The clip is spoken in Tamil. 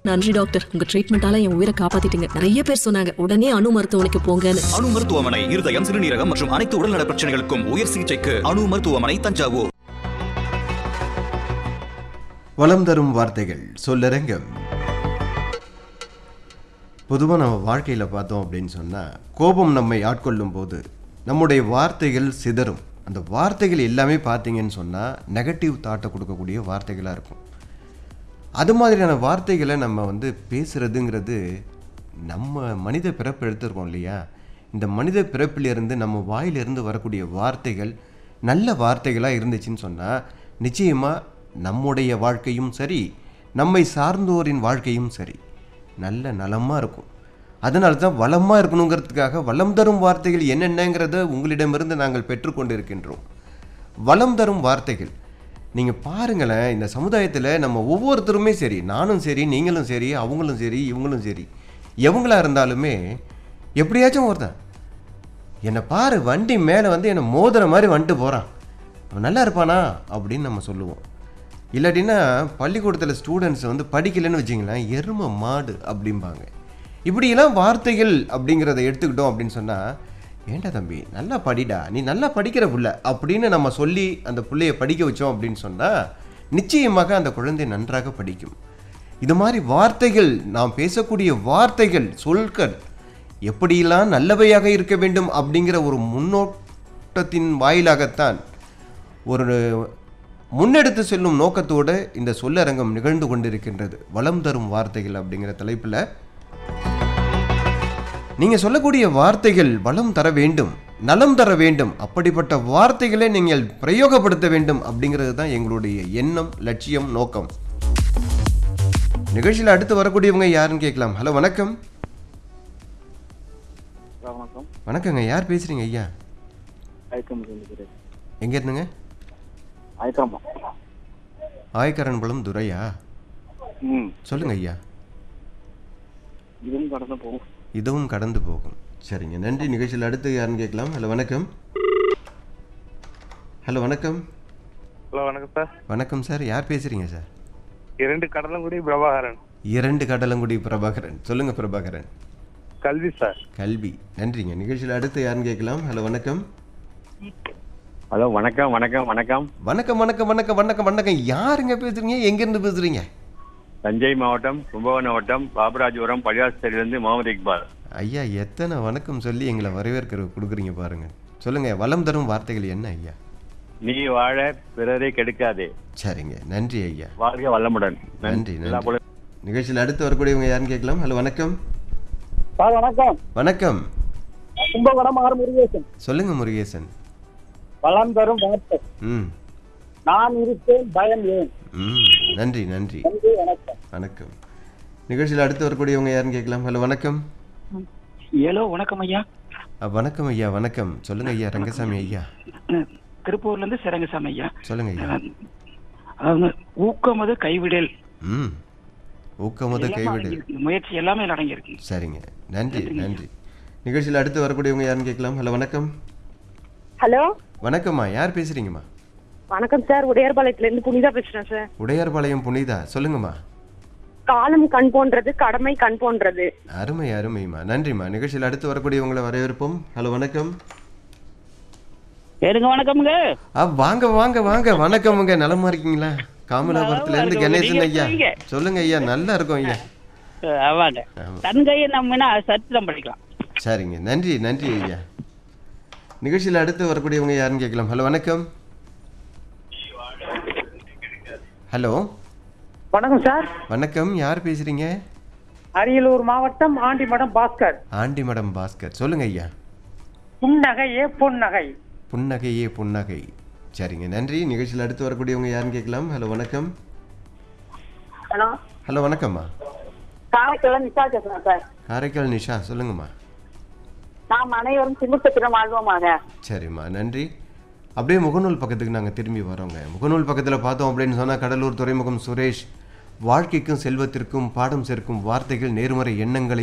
நன்றி டாக்டர் உங்க ட்ரீட்மெண்டால என் உயிரை காப்பாத்திட்டீங்க நிறைய பேர் சொன்னாங்க உடனே அணு மருத்துவமனைக்கு போங்கன்னு அணு மருத்துவமனை இருதயம் சிறுநீரகம் மற்றும் அனைத்து உடல்நல பிரச்சனைகளுக்கும் உயர் சிகிச்சைக்கு அணு மருத்துவமனை தஞ்சாவூர் வளம் தரும் வார்த்தைகள் சொல்லரங்கம் பொதுவாக நம்ம வாழ்க்கையில் பார்த்தோம் அப்படின்னு சொன்னால் கோபம் நம்மை ஆட்கொள்ளும் போது நம்முடைய வார்த்தைகள் சிதறும் அந்த வார்த்தைகள் எல்லாமே பார்த்தீங்கன்னு சொன்னால் நெகட்டிவ் தாட்டை கொடுக்கக்கூடிய வார்த்தைகளாக இருக்கும் அது மாதிரியான வார்த்தைகளை நம்ம வந்து பேசுகிறதுங்கிறது நம்ம மனித பிறப்பு எடுத்திருக்கோம் இல்லையா இந்த மனித பிறப்பிலிருந்து நம்ம வாயிலிருந்து வரக்கூடிய வார்த்தைகள் நல்ல வார்த்தைகளாக இருந்துச்சுன்னு சொன்னால் நிச்சயமாக நம்முடைய வாழ்க்கையும் சரி நம்மை சார்ந்தோரின் வாழ்க்கையும் சரி நல்ல நலமாக இருக்கும் அதனால தான் வளமாக இருக்கணுங்கிறதுக்காக வளம் தரும் வார்த்தைகள் என்னென்னங்கிறத உங்களிடமிருந்து நாங்கள் பெற்றுக்கொண்டு இருக்கின்றோம் வளம் தரும் வார்த்தைகள் நீங்கள் பாருங்களேன் இந்த சமுதாயத்தில் நம்ம ஒவ்வொருத்தருமே சரி நானும் சரி நீங்களும் சரி அவங்களும் சரி இவங்களும் சரி எவங்களா இருந்தாலுமே எப்படியாச்சும் ஒருத்தன் என்னை பாரு வண்டி மேலே வந்து என்னை மோதுற மாதிரி வந்துட்டு போகிறான் அவன் நல்லா இருப்பானா அப்படின்னு நம்ம சொல்லுவோம் இல்லாட்டினா பள்ளிக்கூடத்தில் ஸ்டூடெண்ட்ஸ் வந்து படிக்கலைன்னு வச்சிங்களேன் எருமை மாடு அப்படிம்பாங்க இப்படியெல்லாம் வார்த்தைகள் அப்படிங்கிறத எடுத்துக்கிட்டோம் அப்படின்னு சொன்னால் ஏண்டா தம்பி நல்லா படிடா நீ நல்லா படிக்கிற புள்ள அப்படின்னு நம்ம சொல்லி அந்த பிள்ளைய படிக்க வச்சோம் அப்படின்னு சொன்னால் நிச்சயமாக அந்த குழந்தை நன்றாக படிக்கும் இது மாதிரி வார்த்தைகள் நாம் பேசக்கூடிய வார்த்தைகள் சொற்கள் எப்படியெல்லாம் நல்லவையாக இருக்க வேண்டும் அப்படிங்கிற ஒரு முன்னோட்டத்தின் வாயிலாகத்தான் ஒரு முன்னெடுத்து செல்லும் நோக்கத்தோடு இந்த சொல்லரங்கம் நிகழ்ந்து கொண்டிருக்கின்றது வளம் தரும் வார்த்தைகள் அப்படிங்கிற தலைப்பில் நீங்கள் சொல்லக்கூடிய வார்த்தைகள் வளம் தர வேண்டும் நலம் தர வேண்டும் அப்படிப்பட்ட வார்த்தைகளை நீங்கள் பிரயோகப்படுத்த வேண்டும் அப்படிங்கிறது தான் எங்களுடைய எண்ணம் லட்சியம் நோக்கம் நிகழ்ச்சியில் அடுத்து வரக்கூடியவங்க யாருன்னு கேட்கலாம் ஹலோ வணக்கம் வணக்கம் வணக்கங்க யார் பேசுறீங்க ஐயா ஐக்கம் சொல்லுகிறேன் எங்க இருந்துங்க ஐக்கம்மா ஆயக்கரன்புலம் துரையா ம் சொல்லுங்க ஐயா இதுவும் கடந்து போகும் இதுவும் கடந்து போகும் சரிங்க நன்றி நிகழ்ச்சியில் அடுத்து யாருன்னு கேட்கலாம் ஹலோ வணக்கம் ஹலோ வணக்கம் ஹலோ வணக்கம் சார் வணக்கம் சார் யார் பேசுறீங்க சார் இரண்டு கடலங்குடி பிரபாகரன் இரண்டு கடலங்குடி பிரபாகரன் சொல்லுங்க பிரபாகரன் கல்வி சார் கல்வி நன்றிங்க நிகழ்ச்சியில் அடுத்து யாருன்னு கேட்கலாம் ஹலோ வணக்கம் ஹலோ வணக்கம் வணக்கம் வணக்கம் வணக்கம் வணக்கம் வணக்கம் வணக்கம் வணக்கம் யாருங்க பேசுறீங்க எங்கேருந்து பேசுறீங்க தஞ்சை மாவட்டம் கும்பகோணம் மாவட்டம் பாபராஜபுரம் பள்ளியாஸ்திரியிலிருந்து முகமது இக்பால் ஐயா எத்தனை வணக்கம் சொல்லி எங்களை வரவேற்கிற கொடுக்குறீங்க பாருங்க சொல்லுங்க வளம் தரும் வார்த்தைகள் என்ன ஐயா நீ வாழ பிறரை கெடுக்காதே சரிங்க நன்றி ஐயா வாழ்க வல்லமுடன் நன்றி எல்லா நன்றி நிகழ்ச்சியில் அடுத்து வரக்கூடியவங்க யாருன்னு கேட்கலாம் ஹலோ வணக்கம் சார் வணக்கம் வணக்கம் கும்பகோணம் ஆர் முருகேசன் சொல்லுங்க முருகேசன் வளம் தரும் வார்த்தை ம் நான் இருப்பேன் பயம் ஏன் ம் நன்றி நன்றி நன்றி வணக்கம் வணக்கம் நிகழ்ச்சியில் அடுத்து வரக்கூடியவங்க யாருன்னு கேட்கலாம் ஹலோ வணக்கம் ஹலோ வணக்கம் ஐயா அ, வணக்கம் ஐயா வணக்கம் சொல்லுங்க ஐயா ரங்கசாமி ஐயா திருப்பூர்ல இருந்து சிறங்கசாமி ஐயா சொல்லுங்க ஐயா அதாவது ஊக்கமது கைவிடல் ம் ஊக்கமுத எல்லாமே கைவிடு அடங்கியிருக்கு. முயற்சி எல்லாமே அடங்கியிருக்கு சரிங்க நன்றி நன்றி நிகழ்ச்சியில் அடுத்து வரக்கூடியவங்க யாருன்னு கேட்கலாம் ஹலோ வணக்கம் ஹலோ வணக்கம்மா யார் பேசுறீங்கம்மா வணக்கம் சார் உடையார்பாளையத்துல இருந்து புனிதா பேசுறேன் சார் உடையார்பாளையம் புனிதா சொல்லுங்கம்மா காலம் கண் போன்றது கடமை கண் போன்றது அருமை அருமைம்மா நன்றிம்மா நிகழ்ச்சியில் அடுத்து வரக்கூடியவங்களை வரவேற்போம் ஹலோ வணக்கம் ஏடுங்க வணக்கம்ங்க ஆ வாங்க வாங்க வாங்க வணக்கமுங்க நலமா இருக்கீங்களா காமலாபுரத்துல இருந்து நலமா கணேசன் இருக்கோம். ஐயா நீங்க சொல்லுங்க ஐயா நல்லா இருக்கும் ஐயா ஆமாங்க ஆமா. தன் கையை நம்ம சத்திரம் படிக்கலாம் சரிங்க நன்றி நன்றி ஐயா நிகழ்ச்சியில் அடுத்து வரக்கூடியவங்க யாருன்னு கேட்கலாம் ஹலோ வணக்கம் ஹலோ வணக்கம் சார் வணக்கம் யார் பேசுறீங்க அரியலூர் மாவட்டம் ஆண்டிமடம் பாஸ்கர் ஆண்டி மடம் பாஸ்கர் சொல்லுங்க ஐயா புன்னகையே பொன்னகை புன்னகையே புன்னகை சரிங்க நன்றி நிகழ்ச்சியில் அடுத்து வரக்கூடியவங்க யாருன்னு கேட்கலாம் ஹலோ வணக்கம் ஹலோ ஹலோ வணக்கம்மா காரைக்குள்ள நிஷா பேசுறேன் சார் காரைக்கால் நிஷா சொல்லுங்கம்மா நாம் அனைவரும் சிமுத்தத்திரம் வாழ்வோமாக சரிம்மா நன்றி அப்படியே முகநூல் பக்கத்துக்கு நாங்கள் திரும்பி வரோங்க முகநூல் பக்கத்தில் பார்த்தோம் அப்படின்னு சொன்னால் கடலூர் துறைமுகம் சுரேஷ் வாழ்க்கைக்கும் செல்வத்திற்கும் பாடம் சேர்க்கும் வார்த்தைகள் நேர்மறை எண்ணங்களை